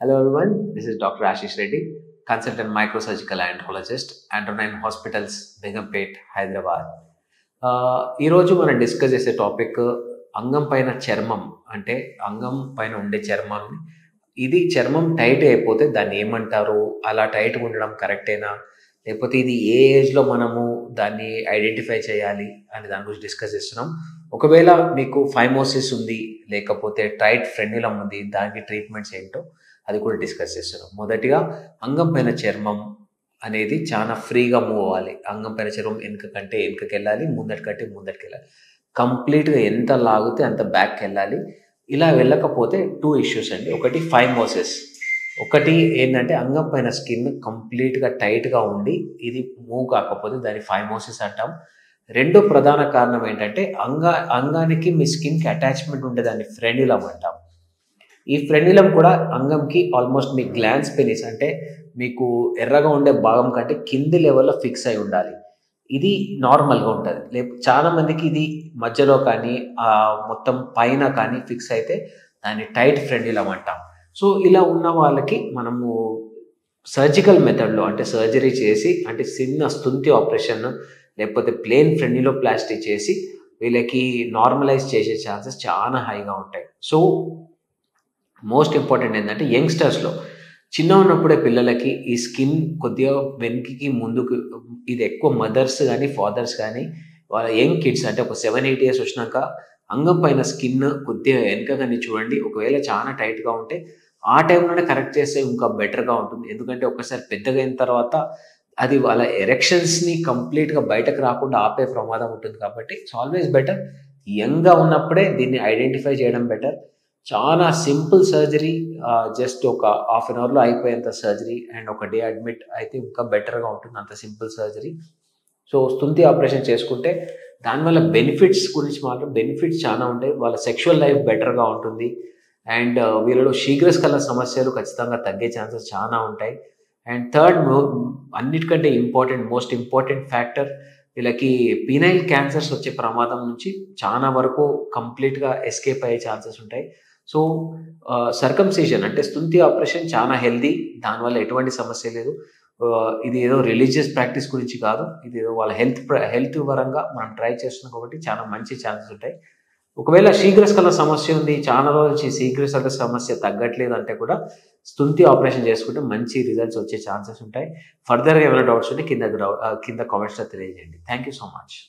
Hello everyone, this is Dr. Ashish Reddy, consultant microsurgical andrologist, Andronine Hospitals, Begumpet Hyderabad ఈరోజు మనం discuss చేసే topic అంగం పైన చర్మం అంటే అంగం పైన ఉండే చర్మం ఇది చర్మం టైట్ అయిపోతే దాన్ని ఏమంటారు అలా టైట్గా ఉండడం కరెక్టేనా లేకపోతే ఇది ఏ ఏజ్లో మనము దాన్ని ఐడెంటిఫై చేయాలి అని దాని గురించి డిస్కస్ చేస్తున్నాం ఒకవేళ మీకు ఫైమోసిస్ ఉంది లేకపోతే టైట్ ఫ్రెండ్యులం ఉంది దానికి ట్రీట్మెంట్స్ ఏంటో అది కూడా డిస్కస్ చేస్తున్నాం మొదటిగా అంగం పైన చర్మం అనేది చాలా ఫ్రీగా మూవ్ అవ్వాలి అంగం పైన చర్మం వెనుక కంటే వెనుకకి వెళ్ళాలి ముందటి కంటే ముందటికి వెళ్ళాలి కంప్లీట్గా ఎంత లాగితే అంత బ్యాక్కి వెళ్ళాలి ఇలా వెళ్ళకపోతే టూ ఇష్యూస్ అండి ఒకటి ఫైమోసిస్ ఒకటి ఏంటంటే అంగం పైన స్కిన్ కంప్లీట్గా టైట్గా ఉండి ఇది మూవ్ కాకపోతే దాన్ని ఫైమోసిస్ అంటాం రెండో ప్రధాన కారణం ఏంటంటే అంగ అంగానికి మీ స్కిన్కి అటాచ్మెంట్ ఉంటే దాన్ని ఫ్రెండ్యులం అంటాం ఈ ఫ్రెండ్యులం కూడా అంగంకి ఆల్మోస్ట్ మీ గ్లాన్స్ పెనిస్ అంటే మీకు ఎర్రగా ఉండే భాగం కంటే కింది లెవెల్లో ఫిక్స్ అయి ఉండాలి ఇది నార్మల్గా ఉంటుంది లేక చాలా మందికి ఇది మధ్యలో కానీ మొత్తం పైన కానీ ఫిక్స్ అయితే దాన్ని టైట్ ఫ్రెండ్యులం అంటాం సో ఇలా ఉన్న వాళ్ళకి మనము సర్జికల్ మెథడ్లో అంటే సర్జరీ చేసి అంటే చిన్న స్తుంతి ఆపరేషన్ లేకపోతే ప్లేన్ ఫ్రెండ్లో ప్లాస్టిక్ చేసి వీళ్ళకి నార్మలైజ్ చేసే ఛాన్సెస్ చాలా హైగా ఉంటాయి సో మోస్ట్ ఇంపార్టెంట్ ఏంటంటే యంగ్స్టర్స్లో చిన్న ఉన్నప్పుడే పిల్లలకి ఈ స్కిన్ కొద్దిగా వెనక్కి ముందుకు ఇది ఎక్కువ మదర్స్ కానీ ఫాదర్స్ కానీ వాళ్ళ యంగ్ కిడ్స్ అంటే ఒక సెవెన్ ఎయిట్ ఇయర్స్ వచ్చినాక అంగం పైన స్కిన్ కొద్దిగా వెనక కానీ చూడండి ఒకవేళ చాలా టైట్గా ఉంటే ఆ టైంలోనే కరెక్ట్ చేస్తే ఇంకా బెటర్గా ఉంటుంది ఎందుకంటే ఒకసారి పెద్దగా అయిన తర్వాత అది వాళ్ళ ఎరెక్షన్స్ని కంప్లీట్గా బయటకు రాకుండా ఆపే ప్రమాదం ఉంటుంది కాబట్టి ఇట్స్ ఆల్వేస్ బెటర్ యంగ్గా ఉన్నప్పుడే దీన్ని ఐడెంటిఫై చేయడం బెటర్ చాలా సింపుల్ సర్జరీ జస్ట్ ఒక హాఫ్ అన్ అవర్లో అయిపోయేంత సర్జరీ అండ్ ఒక డే అడ్మిట్ అయితే ఇంకా బెటర్గా ఉంటుంది అంత సింపుల్ సర్జరీ సో స్తుంతి ఆపరేషన్ చేసుకుంటే దానివల్ల బెనిఫిట్స్ గురించి మాత్రం బెనిఫిట్స్ చాలా ఉంటాయి వాళ్ళ సెక్షువల్ లైఫ్ బెటర్గా ఉంటుంది అండ్ వీళ్ళలో శీఘ్రస్కల సమస్యలు ఖచ్చితంగా తగ్గే ఛాన్సెస్ చాలా ఉంటాయి అండ్ థర్డ్ అన్నిటికంటే ఇంపార్టెంట్ మోస్ట్ ఇంపార్టెంట్ ఫ్యాక్టర్ వీళ్ళకి పీనైల్ క్యాన్సర్స్ వచ్చే ప్రమాదం నుంచి చాలా వరకు కంప్లీట్గా ఎస్కేప్ అయ్యే ఛాన్సెస్ ఉంటాయి సో సర్కంసీజన్ అంటే స్తుంతి ఆపరేషన్ చాలా హెల్దీ దానివల్ల ఎటువంటి సమస్య లేదు ఇది ఏదో రిలీజియస్ ప్రాక్టీస్ గురించి కాదు ఇది ఏదో వాళ్ళ హెల్త్ హెల్త్ పరంగా మనం ట్రై చేస్తున్నాం కాబట్టి చాలా మంచి ఛాన్సెస్ ఉంటాయి ఒకవేళ శీఘ్రస్కల సమస్య ఉంది చాలా రోజు శీఘ్రస్కల సమస్య తగ్గట్లేదు అంటే కూడా స్తుంతి ఆపరేషన్ చేసుకుంటే మంచి రిజల్ట్స్ వచ్చే ఛాన్సెస్ ఉంటాయి ఫర్దర్గా ఏమైనా డౌట్స్ ఉంటే కింద కింద కామెంట్స్లో తెలియజేయండి థ్యాంక్ యూ సో మచ్